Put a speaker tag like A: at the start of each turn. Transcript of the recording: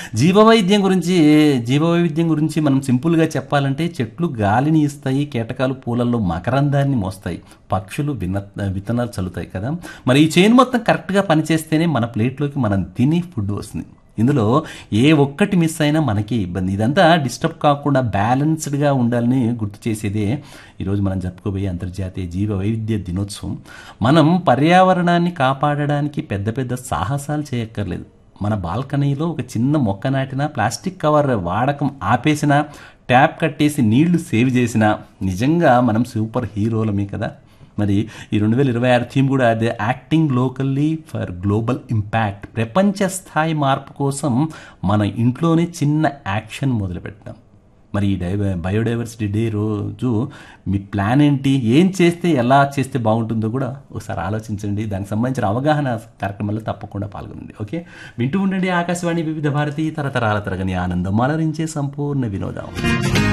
A: జీవవైద్యం గురించి జీవవైవిధ్యం గురించి మనం సింపుల్గా చెప్పాలంటే చెట్లు గాలిని ఇస్తాయి కీటకాలు పూలల్లో మకరందాన్ని మోస్తాయి పక్షులు విన విత్తనాలు చల్లుతాయి కదా మరి ఈ చైన్ మొత్తం కరెక్ట్గా పనిచేస్తేనే మన ప్లేట్లోకి మనం తిని ఫుడ్ వస్తుంది ఇందులో ఏ ఒక్కటి మిస్ అయినా మనకి ఇబ్బంది ఇదంతా డిస్టర్బ్ కాకుండా బ్యాలెన్స్డ్గా ఉండాలని గుర్తు చేసేదే ఈరోజు మనం జరుపుకోబోయే అంతర్జాతీయ జీవ వైవిధ్య దినోత్సవం మనం పర్యావరణాన్ని కాపాడడానికి పెద్ద పెద్ద సాహసాలు చేయక్కర్లేదు మన బాల్కనీలో ఒక చిన్న మొక్క నాటినా ప్లాస్టిక్ కవర్ వాడకం ఆపేసినా ట్యాప్ కట్టేసి నీళ్లు సేవ్ చేసినా నిజంగా మనం సూపర్ హీరోలమే కదా మరి ఈ రెండు వేల ఇరవై ఆరు థీమ్ కూడా అదే acting locally for global impact ప్రపంచ స్థాయి మార్పు కోసం మన ఇంట్లోనే చిన్న యాక్షన్ మొదలుపెట్టాం మరి ఈ డై బయోడైవర్సిటీ డే రోజు మీ ప్లాన్ ఏంటి ఏం చేస్తే ఎలా చేస్తే బాగుంటుందో కూడా ఒకసారి ఆలోచించండి దానికి సంబంధించిన అవగాహన కార్యక్రమంలో తప్పకుండా పాల్గొనండి ఓకే వింటూ ఉండండి ఆకాశవాణి వివిధ భారతి తరతరాల తరగని ఆనందం అలరించే సంపూర్ణ వినోదం